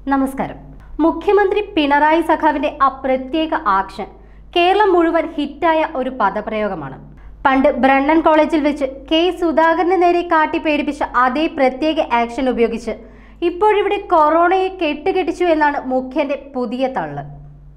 നമസ്കാരം മുഖ്യമന്ത്രി പിണറായി സഖാവിന്റെ ആ പ്രത്യേക ആക്ഷൻ കേരളം മുഴുവൻ ഹിറ്റായ ഒരു പദപ്രയോഗമാണ് പണ്ട് ബ്രണ്ണൻ കോളേജിൽ വെച്ച് കെ സുധാകരന് നേരെ കാട്ടി പേടിപ്പിച്ച അതേ പ്രത്യേക ആക്ഷൻ ഉപയോഗിച്ച് ഇപ്പോഴിവിടെ കൊറോണയെ കെട്ടുകെട്ടിച്ചു എന്നാണ് മുഖ്യന്റെ പുതിയ തള്ള്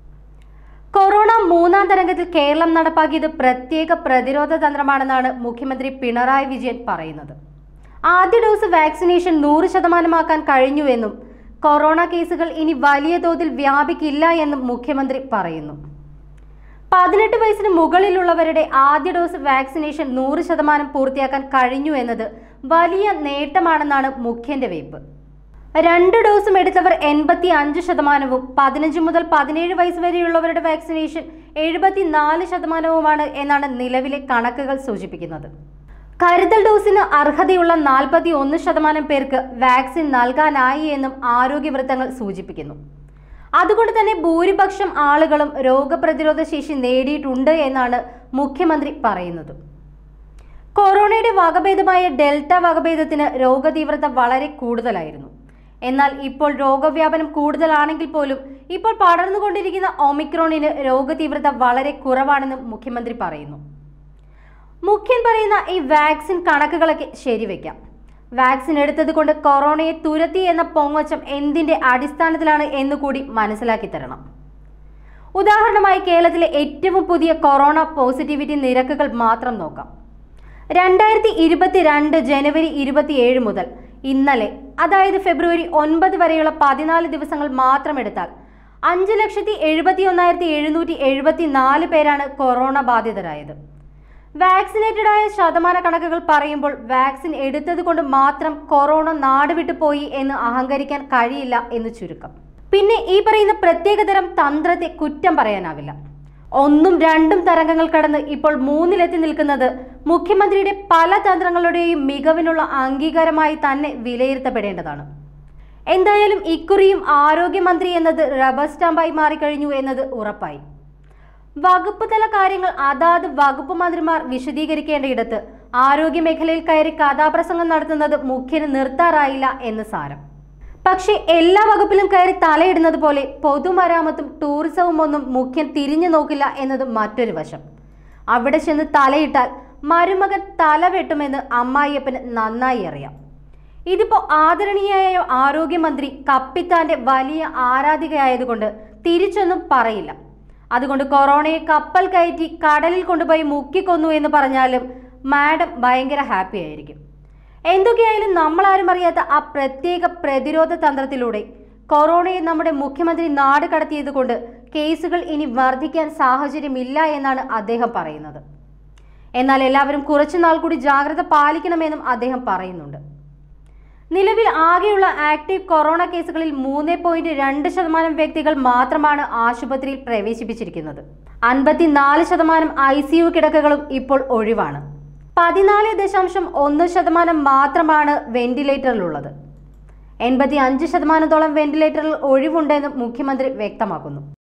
കൊറോണ മൂന്നാം തരംഗത്തിൽ കേരളം നടപ്പാക്കിയത് പ്രത്യേക പ്രതിരോധ തന്ത്രമാണെന്നാണ് മുഖ്യമന്ത്രി പിണറായി വിജയൻ പറയുന്നത് ആദ്യ ഡോസ് വാക്സിനേഷൻ നൂറ് ശതമാനമാക്കാൻ കഴിഞ്ഞുവെന്നും കൊറോണ കേസുകൾ ഇനി വലിയ തോതിൽ വ്യാപിക്കില്ല എന്നും മുഖ്യമന്ത്രി പറയുന്നു പതിനെട്ട് വയസ്സിന് മുകളിലുള്ളവരുടെ ആദ്യ ഡോസ് വാക്സിനേഷൻ നൂറ് ശതമാനം പൂർത്തിയാക്കാൻ കഴിഞ്ഞു എന്നത് വലിയ നേട്ടമാണെന്നാണ് മുഖ്യന്റെ വെയ്പ്പ് രണ്ട് ഡോസും എടുത്തവർ എൺപത്തി അഞ്ച് ശതമാനവും പതിനഞ്ച് മുതൽ പതിനേഴ് വയസ്സ് വരെയുള്ളവരുടെ വാക്സിനേഷൻ എഴുപത്തിനാല് ശതമാനവുമാണ് എന്നാണ് നിലവിലെ കണക്കുകൾ സൂചിപ്പിക്കുന്നത് കരുതൽ ഡോസിന് അർഹതയുള്ള നാൽപ്പത്തി ഒന്ന് ശതമാനം പേർക്ക് വാക്സിൻ നൽകാനായി എന്നും ആരോഗ്യ വൃത്തങ്ങൾ സൂചിപ്പിക്കുന്നു അതുകൊണ്ട് തന്നെ ഭൂരിപക്ഷം ആളുകളും രോഗപ്രതിരോധ ശേഷി നേടിയിട്ടുണ്ട് എന്നാണ് മുഖ്യമന്ത്രി പറയുന്നത് കൊറോണയുടെ വകഭേദമായ ഡെൽറ്റ വകഭേദത്തിന് രോഗതീവ്രത വളരെ കൂടുതലായിരുന്നു എന്നാൽ ഇപ്പോൾ രോഗവ്യാപനം കൂടുതലാണെങ്കിൽ പോലും ഇപ്പോൾ പടർന്നുകൊണ്ടിരിക്കുന്ന ഒമിക്രോണിന് രോഗതീവ്രത വളരെ കുറവാണെന്നും മുഖ്യമന്ത്രി പറയുന്നു മുഖ്യൻ പറയുന്ന ഈ വാക്സിൻ കണക്കുകളൊക്കെ ശരിവെക്കാം വാക്സിൻ എടുത്തത് കൊണ്ട് കൊറോണയെ തുരത്തി എന്ന പൊങ്ങച്ചം എന്തിന്റെ അടിസ്ഥാനത്തിലാണ് എന്ന് കൂടി മനസ്സിലാക്കി തരണം ഉദാഹരണമായി കേരളത്തിലെ ഏറ്റവും പുതിയ കൊറോണ പോസിറ്റിവിറ്റി നിരക്കുകൾ മാത്രം നോക്കാം രണ്ടായിരത്തി ഇരുപത്തിരണ്ട് ജനുവരി ഇരുപത്തിയേഴ് മുതൽ ഇന്നലെ അതായത് ഫെബ്രുവരി ഒൻപത് വരെയുള്ള പതിനാല് ദിവസങ്ങൾ മാത്രം എടുത്താൽ അഞ്ച് ലക്ഷത്തി എഴുപത്തി ഒന്നായിരത്തി എഴുന്നൂറ്റി എഴുപത്തി നാല് പേരാണ് കൊറോണ ബാധിതരായത് വാക്സിനേറ്റഡ് ആയ ശതമാന കണക്കുകൾ പറയുമ്പോൾ വാക്സിൻ എടുത്തത് കൊണ്ട് മാത്രം കൊറോണ നാട് വിട്ടു പോയി എന്ന് അഹങ്കരിക്കാൻ കഴിയില്ല എന്ന് ചുരുക്കം പിന്നെ ഈ പറയുന്ന പ്രത്യേകതരം തന്ത്രത്തെ കുറ്റം പറയാനാവില്ല ഒന്നും രണ്ടും തരംഗങ്ങൾ കടന്ന് ഇപ്പോൾ മൂന്നിലെത്തി നിൽക്കുന്നത് മുഖ്യമന്ത്രിയുടെ പല തന്ത്രങ്ങളുടെയും മികവിനുള്ള അംഗീകാരമായി തന്നെ വിലയിരുത്തപ്പെടേണ്ടതാണ് എന്തായാലും ഇക്കുറിയും ആരോഗ്യമന്ത്രി എന്നത് റബ്ബർ സ്റ്റാമ്പായി മാറിക്കഴിഞ്ഞു എന്നത് ഉറപ്പായി വകുപ്പ് തല കാര്യങ്ങൾ അതാത് വകുപ്പ് മന്ത്രിമാർ വിശദീകരിക്കേണ്ടയിടത്ത് ആരോഗ്യ മേഖലയിൽ കയറി കഥാപ്രസംഗം നടത്തുന്നത് മുഖ്യന് നിർത്താറായില്ല എന്ന് സാരം പക്ഷേ എല്ലാ വകുപ്പിലും കയറി തലയിടുന്നത് പോലെ പൊതുമരാമത്തും ടൂറിസവും ഒന്നും മുഖ്യൻ തിരിഞ്ഞു നോക്കില്ല എന്നത് മറ്റൊരു വശം അവിടെ ചെന്ന് തലയിട്ടാൽ മരുമകൻ തല വെട്ടുമെന്ന് അമ്മായിയപ്പന് നന്നായി അറിയാം ഇതിപ്പോ ആദരണീയായ ആരോഗ്യമന്ത്രി കപ്പിത്താന്റെ വലിയ ആരാധികയായതുകൊണ്ട് തിരിച്ചൊന്നും പറയില്ല അതുകൊണ്ട് കൊറോണയെ കപ്പൽ കയറ്റി കടലിൽ കൊണ്ടുപോയി മുക്കിക്കൊന്നു എന്ന് പറഞ്ഞാലും മാഡം ഭയങ്കര ഹാപ്പി ആയിരിക്കും എന്തൊക്കെയായാലും നമ്മളാരും അറിയാത്ത ആ പ്രത്യേക പ്രതിരോധ തന്ത്രത്തിലൂടെ കൊറോണയെ നമ്മുടെ മുഖ്യമന്ത്രി നാട് കടത്തിയത് കൊണ്ട് കേസുകൾ ഇനി വർദ്ധിക്കാൻ സാഹചര്യമില്ല എന്നാണ് അദ്ദേഹം പറയുന്നത് എന്നാൽ എല്ലാവരും കുറച്ചുനാൾ കൂടി ജാഗ്രത പാലിക്കണമെന്നും അദ്ദേഹം പറയുന്നുണ്ട് നിലവിൽ ആകെയുള്ള ആക്റ്റീവ് കൊറോണ കേസുകളിൽ മൂന്ന് പോയിന്റ് രണ്ട് ശതമാനം വ്യക്തികൾ മാത്രമാണ് ആശുപത്രിയിൽ പ്രവേശിപ്പിച്ചിരിക്കുന്നത് അൻപത്തിനാല് ശതമാനം ഐ സി യു കിടക്കകളും ഇപ്പോൾ ഒഴിവാണ് പതിനാല് ദശാംശം ഒന്ന് ശതമാനം മാത്രമാണ് വെന്റിലേറ്ററിലുള്ളത് എൺപത്തി അഞ്ച് ശതമാനത്തോളം വെന്റിലേറ്ററിൽ ഒഴിവുണ്ടെന്നും മുഖ്യമന്ത്രി വ്യക്തമാക്കുന്നു